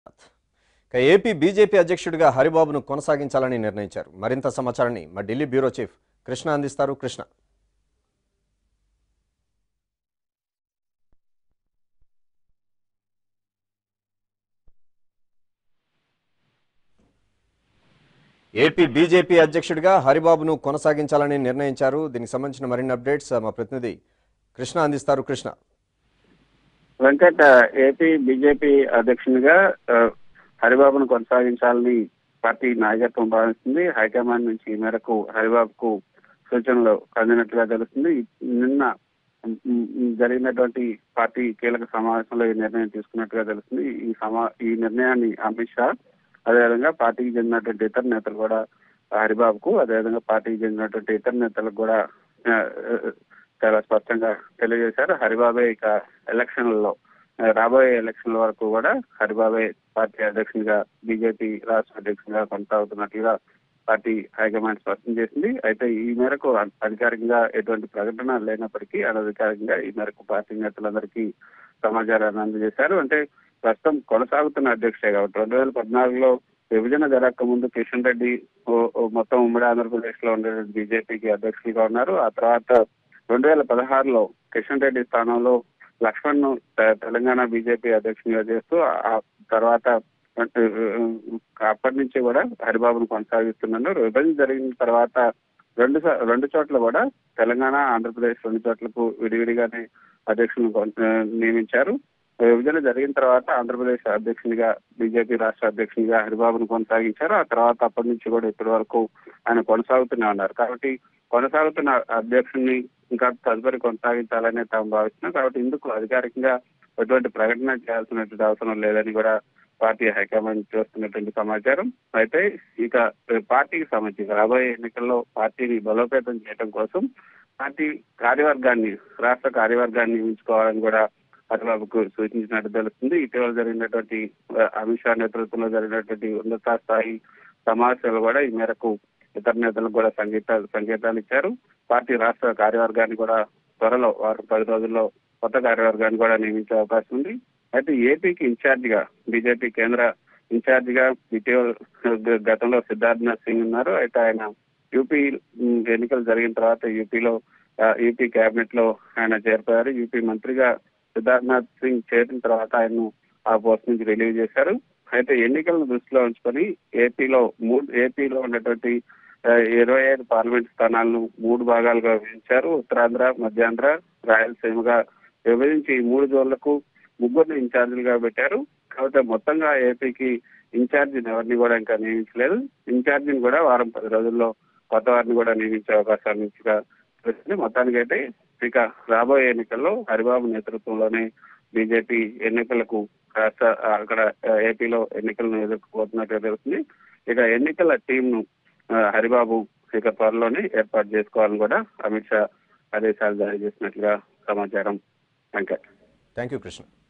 ఇక AP BJP అధ్యక్షుడిగా హరిబాబును కొనసాగించాలని నిర్ణయించారు మరింత సమాచారాన్ని మా ఢిల్లీ బ్యూరో చీఫ్ కృష్ణ అందిస్తారు కృష్ణ ఏపీ బీజేపీ అధ్యక్షుడిగా హరిబాబును కొనసాగించాలని నిర్ణయించారు దీనికి సంబంధించిన మరిన్ని అప్డేట్స్ మా ప్రతినిధి కృష్ణ అందిస్తారు కృష్ణ వెంకట్ ఏపీ బీజేపీ అధ్యక్షునిగా ఆ, హరిబాబును కొనసాగించాలని పార్టీ నాయకత్వం భావిస్తుంది హైకమాండ్ నుంచి ఈ మేరకు హరిబాబుకు సూచనలు అందినట్లుగా తెలుస్తుంది నిన్న ఉమ్, ఉమ్, జరిగినటువంటి పార్టీ కీలక సమావేశంలో ఈ నిర్ణయం తీసుకున్నట్టుగా తెలుస్తుంది ఈ సమా ఈ నిర్ణయాన్ని అమిత్ షా అదేవిధంగా పార్టీకి చెందినటువంటి ఇతర నేతలు కూడా హరిబాబుకు అదేవిధంగా పార్టీకి చెందినటువంటి ఇతర నేతలకు కూడా ఆ, ఆ, చాలా స్పష్టంగా తెలియజేశారు హరిబాబే ఇక ఎలక్షన్లలో ఆ, రాబోయే ఎలక్షన్ల వరకు కూడా హరిబాబే పార్టీ అధ్యక్షునిగా బీజేపీ రాష్ట్ర అధ్యక్షునిగా కొనసాగుతున్నట్లుగా పార్టీ హైకమాండ్ స్పష్టం చేసింది అయితే ఈ మేరకు అ- అధికారికంగా ఎటువంటి ప్రకటన లేనప్పటికీ అనధికారికంగా ఈ మేరకు పార్టీ నేతలందరికీ సమాచారాన్ని అందజేశారు అంటే ప్రస్తుతం కొనసాగుతున్న అధ్యక్షుడే కాబట్టి రెండు వేల పద్నాలుగులో విభజన జరగక ముందు కిషన్ రెడ్డి ఓ- ఓ మొత్తం ఉమ్మడి ఆంధ్రప్రదేశ్ లో ఉండే బీజేపీకి అధ్యక్షులుగా ఉన్నారు ఆ తర్వాత రెండు వేల పదహారులో కిషన్ రెడ్డి స్థానంలో లక్ష్మణ్ ను తె- తెలంగాణ బీజేపీ అధ్యక్షునిగా చేస్తూ ఆ తర్వాత అంటే, అప్పటి నుంచి కూడా హరిబాబును కొనసాగిస్తున్నారు విభజన జరిగిన తర్వాత రెండు స- రెండు చోట్ల కూడా తెలంగాణ ఆంధ్రప్రదేశ్ రెండు చోట్లకు విడివిడిగానే అధ్యక్షులను కొన- నియమించారు విభజన జరిగిన తర్వాత ఆంధ్రప్రదేశ్ అధ్యక్షునిగా బీజేపీ రాష్ట్ర అధ్యక్షునిగా హరిబాబును కొనసాగించారు ఆ తర్వాత అప్పటి నుంచి కూడా ఇప్పటి వరకు ఆయన కొనసాగుతూనే ఉన్నారు కాబట్టి కొనసాగుతున్న అధ్యక్షుడిని ఇంకా తదుపరి కొనసాగించాలని తాము భావిస్తున్నాం కాబట్టి ఇందుకు అధికారికంగా ఎటువంటి ప్రకటన చేయాల్సినటువంటి అవసరం లేదని కూడా పార్టీ హైకమాండ్ చేస్తున్నటువంటి సమాచారం అయితే ఇక పార్టీకి సంబంధించి రాబోయే ఎన్నికల్లో పార్టీని బలోపేతం చేయడం కోసం పార్టీ కార్యవర్గాన్ని రాష్ట్ర కార్యవర్గాన్ని నియమించుకోవాలని కూడా హరిబాబుకు సూచించినట్టు తెలుస్తుంది ఇటీవల జరిగినటువంటి ఆ, అమిత్ షా నేతృత్వంలో జరిగినటువంటి ఉన్నత స్థాయి సమావేశాలు కూడా ఈ మేరకు ఇతర నేతలకు కూడా సంగీత సంకేతాలు ఇచ్చారు పార్టీ రాష్ట్ర కార్యవర్గాన్ని కూడా త్వరలో వారం పది రోజుల్లో కొత్త కార్యవర్గాన్ని కూడా నియమించే అవకాశం ఉంది అయితే ఏపీకి ఇన్ఛార్జ్ గా బీజేపీ కేంద్ర ఇన్ఛార్జ్ గా ఇటీవల గ- గతంలో సిద్ధార్థనాథ్ సింగ్ ఉన్నారు అయితే ఆయన యూపీ ఉమ్, ఎన్నికలు జరిగిన తర్వాత యూపీలో ఆ, యూపీ కేబినెట్ లో ఆయన చేరిపోయారు యూపీ మంత్రిగా సిద్ధార్థనాథ్ సింగ్ చేరిన తర్వాత ఆయన్ను ఆ పోస్ట్ నుంచి రిలీవ్ చేశారు అయితే ఎన్నికలను దృష్టిలో ఉంచుకొని ఏపీలో మూడు ఏపీలో ఉన్నటువంటి ఆ, ఇరవై ఐదు పార్లమెంట్ స్థానాలను మూడు భాగాలుగా విభజించారు ఉత్తరాంధ్ర మధ్యాంధ్ర రాయలసీమగా విభజించి ఈ మూడు జోన్లకు ముగ్గురిని ఇన్ఛార్జీలుగా పెట్టారు కాకపోతే మొత్తంగా ఏపీకి ఇన్ఛార్జిని ఎవరిని కూడా ఇంకా నియమించలేదు ఇన్ఛార్జిని కూడా వారం పది రోజుల్లో కొత్త వారిని కూడా నియమించే అవకాశాన్ని ఇచ్చిగా తెలిసింది మొత్తానికైతే ఇక రాబోయే ఎన్నికల్లో హరిబాబు నేతృత్వంలోనే బీజేపీ ఎన్నికలకు రాష్ట్ర అక్కడ ఆ, ఏపీలో ఎన్నికలను ఎదుర్కోబోతున్నట్టుగా తెలుస్తుంది ఇక ఎన్నికల టీం ను హరిబాబు ఇక త్వరలోనే ఏర్పాటు చేసుకోవాలని కూడా అమిత్ షా ఆదేశాలు జారీ చేసినట్లుగా సమాచారం వెంకట్ థ్యాంక్ యూ కృష్ణ